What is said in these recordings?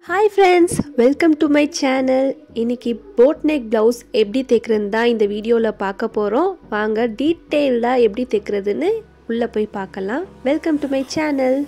hi friends welcome to my channel இன்னைக்கு boat neck blouse எப்படி தைக்கிறதுன்னு தான் இந்த வீடியோவில் பார்க்க போகிறோம் வாங்க டீட்டெயில்டாக எப்படி தைக்கிறதுன்னு உள்ளே போய் பார்க்கலாம் வெல்கம் டு மை சேனல்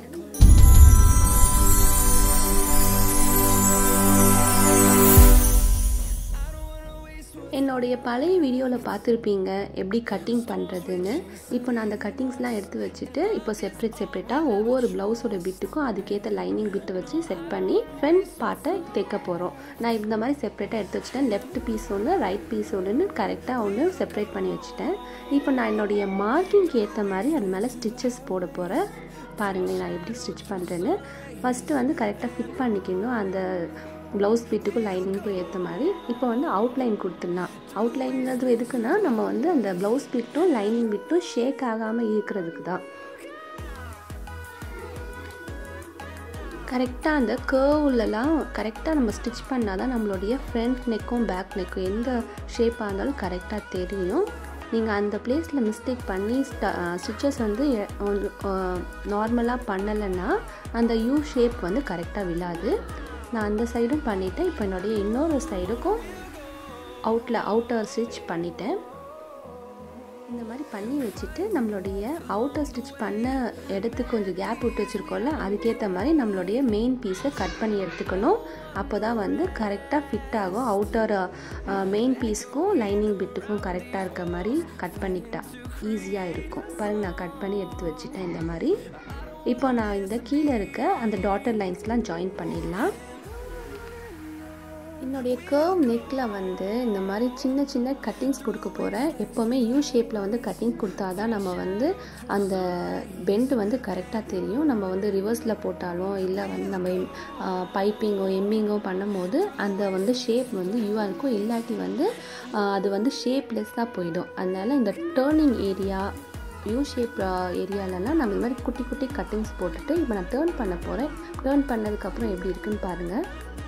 என்னுடைய பழைய வீடியோவில் பார்த்துருப்பீங்க எப்படி கட்டிங் பண்ணுறதுன்னு இப்போ நான் அந்த கட்டிங்ஸ்லாம் எடுத்து வச்சுட்டு இப்போ செப்ரேட் செப்ரேட்டாக ஒவ்வொரு ப்ளவுஸோட பிட்டுக்கும் அதுக்கேற்ற லைனிங் பிட்டு வச்சு செட் பண்ணி ஃப்ரண்ட் பார்ட்டை தைக்க போகிறோம் நான் இந்த மாதிரி செப்ரேட்டாக எடுத்து வச்சுட்டேன் லெஃப்ட் பீஸ் ஒன்று ரைட் பீஸ் ஒன்றுன்னு கரெக்டாக ஒன்று செப்ரேட் பண்ணி வச்சுட்டேன் இப்போ நான் என்னுடைய மார்க்கிங்க்கு ஏற்ற மாதிரி அது மேலே ஸ்டிச்சஸ் போட போகிறேன் பாருங்கள் நான் எப்படி ஸ்டிச் பண்ணுறேன்னு ஃபஸ்ட்டு வந்து கரெக்டாக ஃபிட் பண்ணிக்கணும் அந்த ப்ளவுஸ் பிட்டுக்கும் லைனிங்க்கும் ஏற்ற மாதிரி இப்போ வந்து அவுட்லைன் கொடுத்துடலாம் அவுட்லைன்றது எதுக்குன்னா நம்ம வந்து அந்த ப்ளவுஸ் பிட்டும் லைனிங் பிட்டும் ஷேக் ஆகாமல் இருக்கிறதுக்கு தான் கரெக்டாக அந்த கேர்வுலலாம் கரெக்டாக நம்ம ஸ்டிச் பண்ணால் தான் நம்மளுடைய ஃப்ரண்ட் நெக்கும் பேக் நெக்கும் எந்த ஷேப்பாக இருந்தாலும் கரெக்டாக தெரியும் நீங்கள் அந்த பிளேஸில் மிஸ்டேக் பண்ணி ஸ்டிச்சஸ் வந்து நார்மலாக பண்ணலைன்னா அந்த யூ ஷேப் வந்து கரெக்டாக விழாது நான் அந்த சைடும் பண்ணிவிட்டேன் இப்போ என்னுடைய இன்னொரு சைடுக்கும் அவுட்டில் அவுட்டர் ஸ்டிச் பண்ணிட்டேன் இந்த மாதிரி பண்ணி வச்சுட்டு நம்மளுடைய அவுட்டர் ஸ்டிச் பண்ண இடத்துக்கு கொஞ்சம் கேப் விட்டு வச்சுருக்கோம்ல அதுக்கேற்ற மாதிரி நம்மளுடைய மெயின் பீஸை கட் பண்ணி எடுத்துக்கணும் அப்போ தான் வந்து கரெக்டாக ஃபிட் ஆகும் அவுட்டர் மெயின் பீஸுக்கும் லைனிங் பிட்டுக்கும் கரெக்டாக இருக்க மாதிரி கட் பண்ணிக்கிட்டா ஈஸியாக இருக்கும் பாருங்கள் நான் கட் பண்ணி எடுத்து வச்சுட்டேன் இந்த மாதிரி இப்போ நான் இந்த கீழே இருக்க அந்த டாட்டர் லைன்ஸ்லாம் ஜாயின் பண்ணிடலாம் என்னுடைய கேர்வ் நெக்கில் வந்து இந்த மாதிரி சின்ன சின்ன கட்டிங்ஸ் கொடுக்க போகிறேன் எப்போவுமே யூ ஷேப்பில் வந்து கட்டிங் கொடுத்தா தான் நம்ம வந்து அந்த பெண்டு வந்து கரெக்டாக தெரியும் நம்ம வந்து ரிவர்ஸில் போட்டாலும் இல்லை வந்து நம்ம பைப்பிங்கோ எம்மிங்கோ பண்ணும்போது அந்த வந்து ஷேப் வந்து யூவாக இருக்கும் இல்லாட்டி வந்து அது வந்து ஷேப்லெஸ்ஸாக போயிடும் அதனால் இந்த டேர்னிங் ஏரியா யூ ஷேப் ஏரியாலலாம் நம்ம இந்த மாதிரி குட்டி குட்டி கட்டிங்ஸ் போட்டுட்டு இப்போ நான் டேர்ன் பண்ண போகிறேன் டேர்ன் பண்ணதுக்கப்புறம் எப்படி இருக்குன்னு பாருங்கள்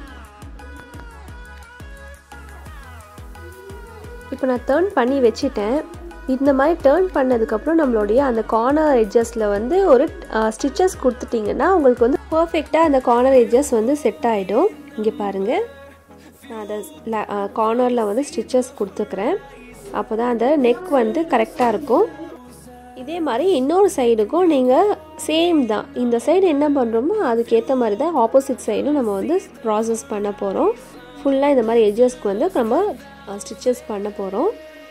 இப்போ நான் டேர்ன் பண்ணி வச்சுட்டேன் இந்த மாதிரி டேர்ன் பண்ணதுக்கப்புறம் நம்மளுடைய அந்த கார்னர் எட்ஜஸில் வந்து ஒரு ஸ்டிச்சஸ் கொடுத்துட்டிங்கன்னா உங்களுக்கு வந்து பர்ஃபெக்டாக அந்த கார்னர் எட்ஜஸ் வந்து செட் ஆகிடும் இங்கே பாருங்கள் நான் அதை கார்னரில் வந்து ஸ்டிச்சஸ் கொடுத்துக்கிறேன் அப்போ தான் அந்த நெக் வந்து கரெக்டாக இருக்கும் இதே மாதிரி இன்னொரு சைடுக்கும் நீங்கள் சேம் தான் இந்த சைடு என்ன பண்ணுறோமோ அதுக்கேற்ற மாதிரி தான் ஆப்போசிட் சைடும் நம்ம வந்து ப்ராசஸ் பண்ண போகிறோம் ஃபுல்லாக இந்த மாதிரி எட்ஜஸ்க்கு வந்து நம்ம ஸ்டிச்சஸ் பண்ண போகிறோம்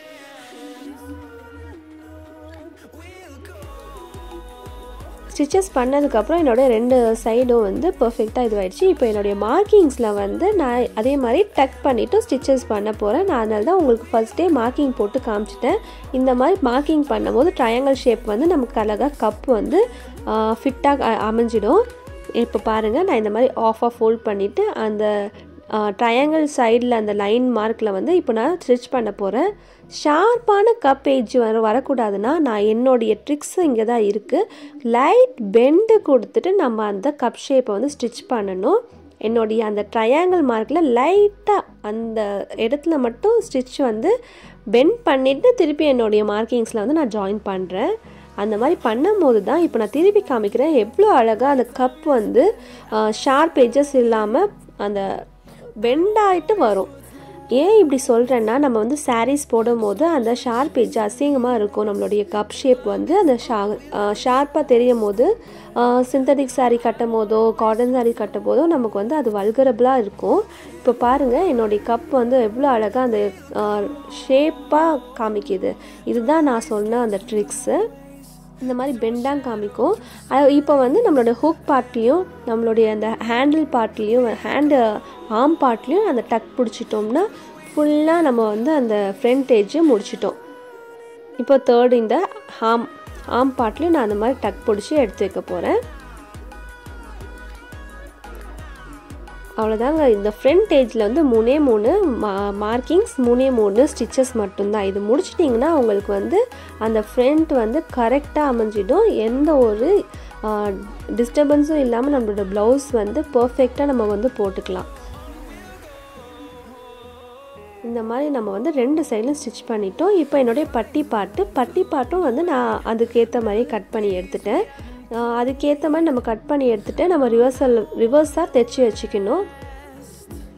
ஸ்டிச்சஸ் பண்ணதுக்கப்புறம் என்னோடய ரெண்டு சைடும் வந்து பர்ஃபெக்டாக இதுவாகிடுச்சு இப்போ என்னுடைய மார்க்கிங்ஸில் வந்து நான் அதே மாதிரி டக் பண்ணிவிட்டு ஸ்டிச்சஸ் பண்ண போகிறேன் நான் அதனால தான் உங்களுக்கு ஃபஸ்ட்டே மார்க்கிங் போட்டு காமிச்சிட்டேன் இந்த மாதிரி மார்க்கிங் பண்ணும்போது ட்ரையாங்கல் ஷேப் வந்து நமக்கு அழகாக கப் வந்து ஃபிட்டாக அமைஞ்சிடும் இப்போ பாருங்கள் நான் இந்த மாதிரி ஆஃபாக ஃபோல்ட் பண்ணிவிட்டு அந்த ட்ரையாங்கிள் சைடில் அந்த லைன் மார்க்கில் வந்து இப்போ நான் ஸ்டிச் பண்ண போகிறேன் ஷார்ப்பான கப் ஏஜ் வர வரக்கூடாதுன்னா நான் என்னுடைய ட்ரிக்ஸ் இங்கே தான் இருக்குது லைட் பெண்டு கொடுத்துட்டு நம்ம அந்த கப் ஷேப்பை வந்து ஸ்டிச் பண்ணணும் என்னுடைய அந்த ட்ரையாங்கிள் மார்க்கில் லைட்டாக அந்த இடத்துல மட்டும் ஸ்டிச் வந்து பெண்ட் பண்ணிவிட்டு திருப்பி என்னுடைய மார்க்கிங்ஸில் வந்து நான் ஜாயின் பண்ணுறேன் அந்த மாதிரி பண்ணும்போது தான் இப்போ நான் திருப்பி காமிக்கிறேன் எவ்வளோ அழகாக அந்த கப் வந்து ஷார்ப் எஜஸ் இல்லாமல் அந்த பெண்டாயிட்டு வரும் ஏன் இப்படி சொல்கிறேன்னா நம்ம வந்து சாரீஸ் போடும்போது அந்த ஷார்ப் எஜ் அசிங்கமாக இருக்கும் நம்மளுடைய கப் ஷேப் வந்து அந்த ஷா ஷார்ப்பாக தெரியும் போது சிந்தட்டிக் சாரீ கட்டும் போதோ காட்டன் சாரீ கட்டும் போதோ நமக்கு வந்து அது வல்கரபிளாக இருக்கும் இப்போ பாருங்கள் என்னுடைய கப் வந்து எவ்வளோ அழகாக அந்த ஷேப்பாக காமிக்குது இதுதான் நான் சொன்ன அந்த ட்ரிக்ஸு இந்த மாதிரி பெண்டாக காமிக்கும் இப்போ வந்து நம்மளோட ஹுக் பார்ட்லேயும் நம்மளுடைய அந்த ஹேண்டில் பார்ட்லேயும் ஹேண்டு ஆம் பார்ட்லேயும் அந்த டக் பிடிச்சிட்டோம்னா ஃபுல்லாக நம்ம வந்து அந்த ஃப்ரண்ட் ஏஜ் முடிச்சிட்டோம் இப்போ தேர்ட் இந்த ஆம் ஆம் பார்ட்லேயும் நான் அந்த மாதிரி டக் பிடிச்சி எடுத்து வைக்க போகிறேன் அவ்வளோதாங்க இந்த ஃப்ரண்ட் ஏஜில் வந்து மூணே மூணு மா மார்க்கிங்ஸ் மூணே மூணு ஸ்டிச்சஸ் மட்டும்தான் இது முடிச்சிட்டிங்கன்னா உங்களுக்கு வந்து அந்த ஃப்ரண்ட் வந்து கரெக்டாக அமைஞ்சிடும் எந்த ஒரு டிஸ்டர்பன்ஸும் இல்லாமல் நம்மளோட ப்ளவுஸ் வந்து பர்ஃபெக்டாக நம்ம வந்து போட்டுக்கலாம் இந்த மாதிரி நம்ம வந்து ரெண்டு சைடிலும் ஸ்டிச் பண்ணிட்டோம் இப்போ என்னுடைய பட்டி பாட்டு பட்டி பாட்டும் வந்து நான் அதுக்கேற்ற மாதிரி கட் பண்ணி எடுத்துட்டேன் அதுக்கேற்ற மாதிரி நம்ம கட் பண்ணி எடுத்துகிட்டு நம்ம ரிவர்சல் ரிவர்ஸாக தைச்சி வச்சுக்கணும்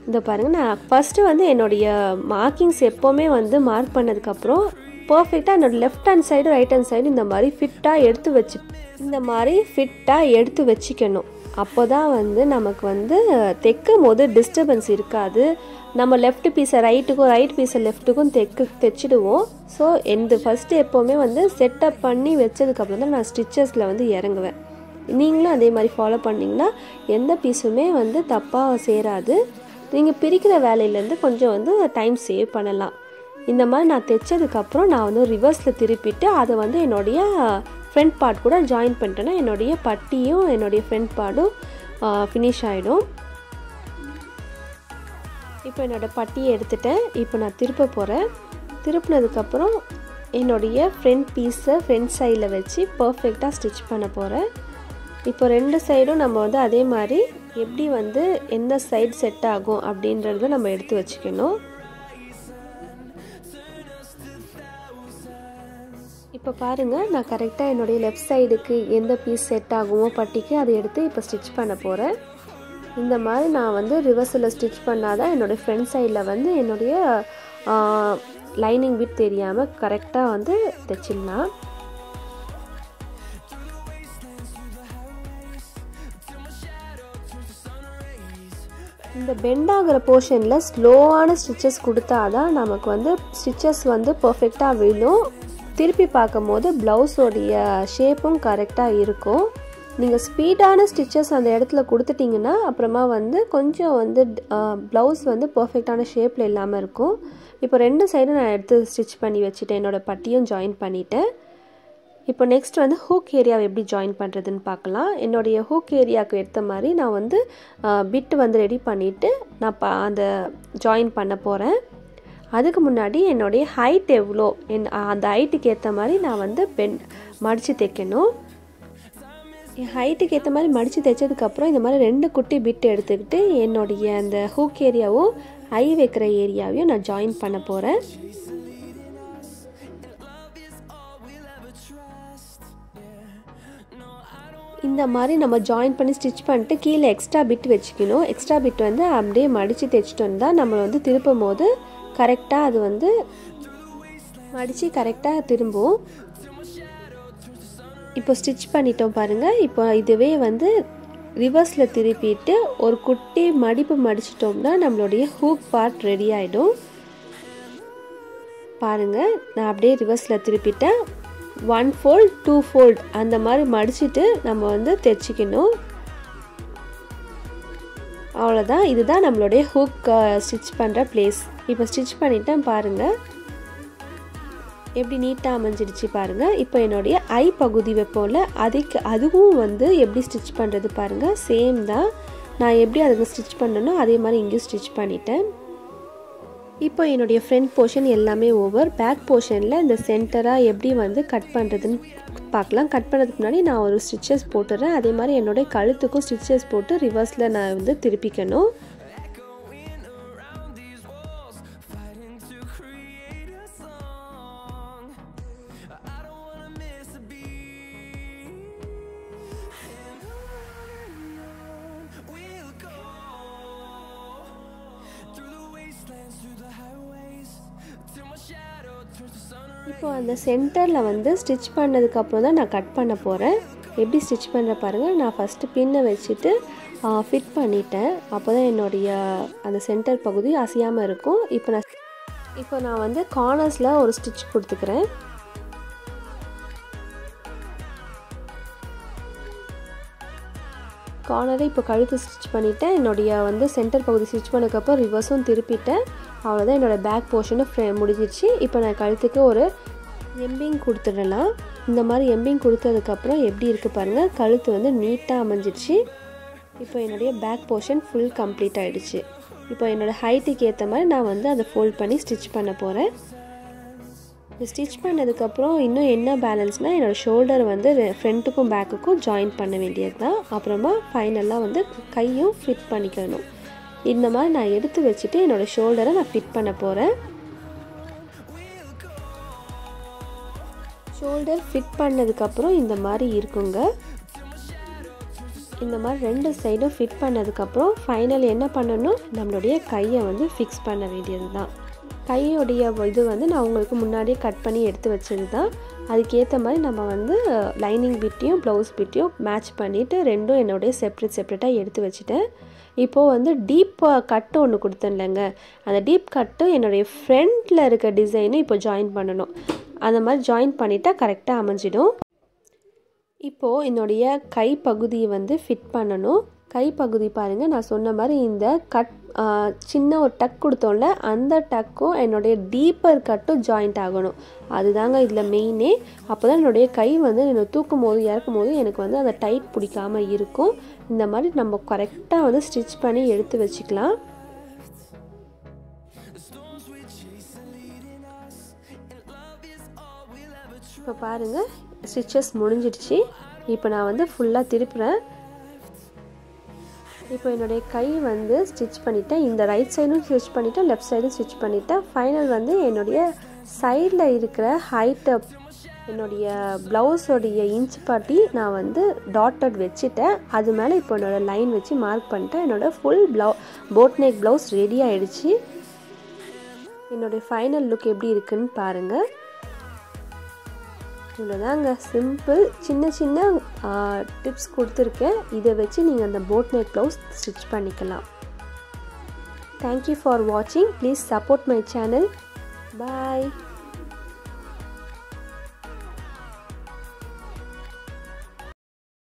இந்த பாருங்கள் நான் ஃபஸ்ட்டு வந்து என்னுடைய மார்க்கிங்ஸ் எப்போவுமே வந்து மார்க் பண்ணதுக்கப்புறம் பர்ஃபெக்டாக என்னோடய left hand side right hand side இந்த மாதிரி ஃபிட்டாக எடுத்து வச்சு இந்த மாதிரி ஃபிட்டாக எடுத்து வச்சுக்கணும் அப்போ தான் வந்து நமக்கு வந்து தைக்கும் போது டிஸ்டர்பன்ஸ் இருக்காது நம்ம லெஃப்ட் பீஸை ரைட்டுக்கும் ரைட் பீஸை லெஃப்ட்டுக்கும் தைக்கு தைச்சிடுவோம் ஸோ எந்த ஃபஸ்ட்டு எப்போவுமே வந்து செட்டப் பண்ணி வச்சதுக்கப்புறம் தான் நான் ஸ்டிச்சஸில் வந்து இறங்குவேன் நீங்களும் அதே மாதிரி ஃபாலோ பண்ணிங்கன்னா எந்த பீஸுமே வந்து தப்பாக சேராது நீங்கள் பிரிக்கிற வேலையிலேருந்து கொஞ்சம் வந்து டைம் சேவ் பண்ணலாம் இந்த மாதிரி நான் தைச்சதுக்கப்புறம் நான் வந்து ரிவர்ஸில் திருப்பிட்டு அதை வந்து என்னுடைய ஃப்ரண்ட் பார்ட் கூட ஜாயின் பண்ணிட்டேன்னா என்னுடைய பட்டியும் என்னுடைய ஃப்ரண்ட் பார்ட்டும் ஃபினிஷ் ஆகிடும் இப்போ என்னோடய பட்டியை எடுத்துட்டேன் இப்போ நான் திருப்ப போகிறேன் திருப்பினதுக்கப்புறம் என்னுடைய ஃப்ரண்ட் பீஸை ஃப்ரண்ட் சைடில் வச்சு பர்ஃபெக்டாக ஸ்டிச் பண்ண போகிறேன் இப்போ ரெண்டு சைடும் நம்ம வந்து அதே மாதிரி எப்படி வந்து எந்த சைடு செட் ஆகும் அப்படின்றத நம்ம எடுத்து வச்சுக்கணும் இப்போ பாருங்கள் நான் கரெக்டாக என்னுடைய லெஃப்ட் சைடுக்கு எந்த பீஸ் செட் ஆகுமோ பட்டிக்கு அதை எடுத்து இப்போ ஸ்டிச் பண்ண போகிறேன் இந்த மாதிரி நான் வந்து ரிவர்ஸில் ஸ்டிச் பண்ணாதான் என்னுடைய ஃப்ரண்ட் சைடில் வந்து என்னுடைய லைனிங் விட் தெரியாமல் கரெக்டாக வந்து தைச்சிடலாம் இந்த பெண்ட் ஆகிற போர்ஷனில் ஸ்லோவான ஸ்டிச்சஸ் கொடுத்தா தான் நமக்கு வந்து ஸ்டிச்சஸ் வந்து பர்ஃபெக்டாக விழும் திருப்பி பார்க்கும் போது ப்ளவுஸோடைய ஷேப்பும் கரெக்டாக இருக்கும் நீங்கள் ஸ்பீடான ஸ்டிச்சஸ் அந்த இடத்துல கொடுத்துட்டிங்கன்னா அப்புறமா வந்து கொஞ்சம் வந்து ப்ளவுஸ் வந்து பர்ஃபெக்டான ஷேப்பில் இல்லாமல் இருக்கும் இப்போ ரெண்டு சைடும் நான் எடுத்து ஸ்டிச் பண்ணி வச்சுட்டேன் என்னோடய பட்டியும் ஜாயின் பண்ணிவிட்டேன் இப்போ நெக்ஸ்ட் வந்து ஹூக் ஏரியாவை எப்படி ஜாயின் பண்ணுறதுன்னு பார்க்கலாம் என்னுடைய ஹூக் ஏரியாவுக்கு ஏற்ற மாதிரி நான் வந்து பிட் வந்து ரெடி பண்ணிவிட்டு நான் ப அந்த ஜாயின் பண்ண போகிறேன் அதுக்கு முன்னாடி என்னுடைய ஹைட் எவ்வளோ என் அந்த ஹைட்டுக்கு ஏற்ற மாதிரி நான் வந்து பென் மடித்து தைக்கணும் என் ஹைட்டுக்கு ஏற்ற மாதிரி மடித்து தைச்சதுக்கப்புறம் இந்த மாதிரி ரெண்டு குட்டி பிட் எடுத்துக்கிட்டு என்னுடைய அந்த ஹூக் ஏரியாவும் ஐ வைக்கிற ஏரியாவையும் நான் ஜாயின் பண்ண போகிறேன் இந்த மாதிரி நம்ம ஜாயின் பண்ணி ஸ்டிச் பண்ணிட்டு கீழே எக்ஸ்ட்ரா பிட் வச்சுக்கணும் எக்ஸ்ட்ரா பிட் வந்து அப்படியே மடித்து தைச்சிட்டோம் தான் நம்ம வந்து திருப்பும் போது கரெக்டாக அது வந்து மடித்து கரெக்டாக திரும்பும் இப்போ ஸ்டிச் பண்ணிட்டோம் பாருங்கள் இப்போ இதுவே வந்து ரிவர்ஸில் திருப்பிட்டு ஒரு குட்டி மடிப்பு மடிச்சிட்டோம்னா நம்மளுடைய ஹூக் பார்ட் ரெடி ஆகிடும் பாருங்கள் நான் அப்படியே ரிவர்ஸில் திருப்பிட்டேன் ஒன் ஃபோல்ட் டூ ஃபோல்ட் அந்த மாதிரி மடிச்சுட்டு நம்ம வந்து தைச்சிக்கணும் அவ்வளோதான் இதுதான் நம்மளுடைய ஹூக் ஸ்டிச் பண்ணுற பிளேஸ் இப்போ ஸ்டிச் பண்ணிட்டேன் பாருங்கள் எப்படி நீட்டாக அமைஞ்சிடுச்சு பாருங்கள் இப்போ என்னுடைய ஐ பகுதி வைப்போம்ல அதுக்கு அதுவும் வந்து எப்படி ஸ்டிச் பண்ணுறது பாருங்கள் சேம் தான் நான் எப்படி அதுக்கு ஸ்டிச் பண்ணனோ அதே மாதிரி இங்கேயும் ஸ்டிச் பண்ணிட்டேன் இப்போ என்னுடைய ஃப்ரண்ட் போர்ஷன் எல்லாமே ஓவர் பேக் போர்ஷனில் இந்த சென்டராக எப்படி வந்து கட் பண்ணுறதுன்னு பார்க்கலாம் கட் பண்ணுறதுக்கு முன்னாடி நான் ஒரு ஸ்டிச்சஸ் போட்டுறேன் அதே மாதிரி என்னுடைய கழுத்துக்கும் ஸ்டிச்சஸ் போட்டு ரிவர்ஸில் நான் வந்து திருப்பிக்கணும் இப்போ அந்த சென்டரில் வந்து ஸ்டிச் பண்ணதுக்கப்புறம் தான் நான் கட் பண்ண போகிறேன் எப்படி ஸ்டிச் பண்ணுற பாருங்கள் நான் ஃபஸ்ட்டு பின்னை வச்சுட்டு ஃபிட் பண்ணிட்டேன் அப்போ தான் என்னுடைய அந்த சென்டர் பகுதி அசையாமல் இருக்கும் இப்போ நான் இப்போ நான் வந்து கார்னர்ஸில் ஒரு ஸ்டிச் கொடுத்துக்கிறேன் கார்னரை இப்போ கழுத்து ஸ்டிச் பண்ணிவிட்டேன் என்னுடைய வந்து சென்டர் பகுதி ஸ்டிச் பண்ணதுக்கப்புறம் ரிவர்ஸும் திருப்பிட்டேன் அவ்வளோதான் என்னோடய பேக் போர்ஷனும் ஃப்ரே முடிஞ்சிருச்சு இப்போ நான் கழுத்துக்கு ஒரு எம்பிங் கொடுத்துடலாம் இந்த மாதிரி எம்பிங் கொடுத்ததுக்கப்புறம் எப்படி இருக்குது பாருங்கள் கழுத்து வந்து நீட்டாக அமைஞ்சிருச்சு இப்போ என்னுடைய பேக் போர்ஷன் ஃபுல் கம்ப்ளீட் ஆகிடுச்சு இப்போ என்னோடய ஹைட்டுக்கு ஏற்ற மாதிரி நான் வந்து அதை ஃபோல்ட் பண்ணி ஸ்டிச் பண்ண போகிறேன் இது ஸ்டிச் பண்ணதுக்கப்புறம் இன்னும் என்ன பேலன்ஸ்னால் என்னோடய ஷோல்டர் வந்து ஃப்ரண்ட்டுக்கும் பேக்குக்கும் ஜாயின் பண்ண வேண்டியது தான் அப்புறமா ஃபைனலாக வந்து கையும் ஃபிட் பண்ணிக்கணும் இந்த மாதிரி நான் எடுத்து வச்சுட்டு என்னோடய ஷோல்டரை நான் ஃபிட் பண்ண போகிறேன் ஷோல்டர் ஃபிட் பண்ணதுக்கப்புறம் இந்த மாதிரி இருக்குங்க இந்த மாதிரி ரெண்டு சைடும் ஃபிட் பண்ணதுக்கப்புறம் ஃபைனல் என்ன பண்ணணும் நம்மளுடைய கையை வந்து ஃபிக்ஸ் பண்ண வேண்டியது தான் கையோடைய இது வந்து நான் உங்களுக்கு முன்னாடியே கட் பண்ணி எடுத்து வச்சது தான் அதுக்கேற்ற மாதிரி நம்ம வந்து லைனிங் பிட்டையும் ப்ளவுஸ் பிட்டையும் மேட்ச் பண்ணிவிட்டு ரெண்டும் என்னுடைய செப்ரேட் செப்ரேட்டாக எடுத்து வச்சுட்டேன் இப்போது வந்து டீப் கட்டு ஒன்று கொடுத்தேன்லங்க அந்த டீப் கட்டு என்னுடைய ஃப்ரண்ட்டில் இருக்க டிசைனும் இப்போ ஜாயின் பண்ணணும் அந்த மாதிரி ஜாயின் பண்ணிட்டா கரெக்டாக அமைஞ்சிடும் இப்போது என்னுடைய கை பகுதியை வந்து ஃபிட் பண்ணணும் கை பகுதி பாருங்கள் நான் சொன்ன மாதிரி இந்த கட் சின்ன ஒரு டக் கொடுத்தோம்ல அந்த டக்கும் என்னுடைய டீப்பர் கட்டும் ஜாயிண்ட் ஆகணும் அதுதாங்க இதில் மெயினே அப்போ தான் என்னுடைய கை வந்து என்னை தூக்கும் போது இறக்கும் போது எனக்கு வந்து அந்த டைட் பிடிக்காம இருக்கும் இந்த மாதிரி நம்ம கரெக்டாக வந்து ஸ்டிச் பண்ணி எடுத்து வச்சுக்கலாம் இப்போ பாருங்கள் ஸ்டிச்சஸ் முடிஞ்சிடுச்சு இப்போ நான் வந்து ஃபுல்லாக திருப்புறேன் இப்போ என்னுடைய கை வந்து ஸ்டிச் பண்ணிட்டேன் இந்த ரைட் சைடும் ஸ்டிச் பண்ணிட்டேன் லெஃப்ட் சைடும் ஸ்டிச் பண்ணிட்டேன் ஃபைனல் வந்து என்னுடைய சைடில் இருக்கிற ஹைட்டை என்னுடைய ப்ளவுஸோடைய இன்ச் பாட்டி நான் வந்து டாட்டட் வச்சுட்டேன் அது மேலே இப்போ என்னோடய லைன் வச்சு மார்க் பண்ணிட்டேன் என்னோடய ஃபுல் ப்ளவு போட் நெக் ப்ளவுஸ் ரெடி ஆகிடுச்சு என்னுடைய ஃபைனல் லுக் எப்படி இருக்குன்னு பாருங்கள் இவ்வளோதாங்க சிம்பிள் சின்ன சின்ன டிப்ஸ் கொடுத்துருக்கேன் இதை வச்சு நீங்கள் அந்த போட் நெக் ப்ளவுஸ் ஸ்டிச் பண்ணிக்கலாம் தேங்க்யூ ஃபார் வாட்சிங் please support my channel bye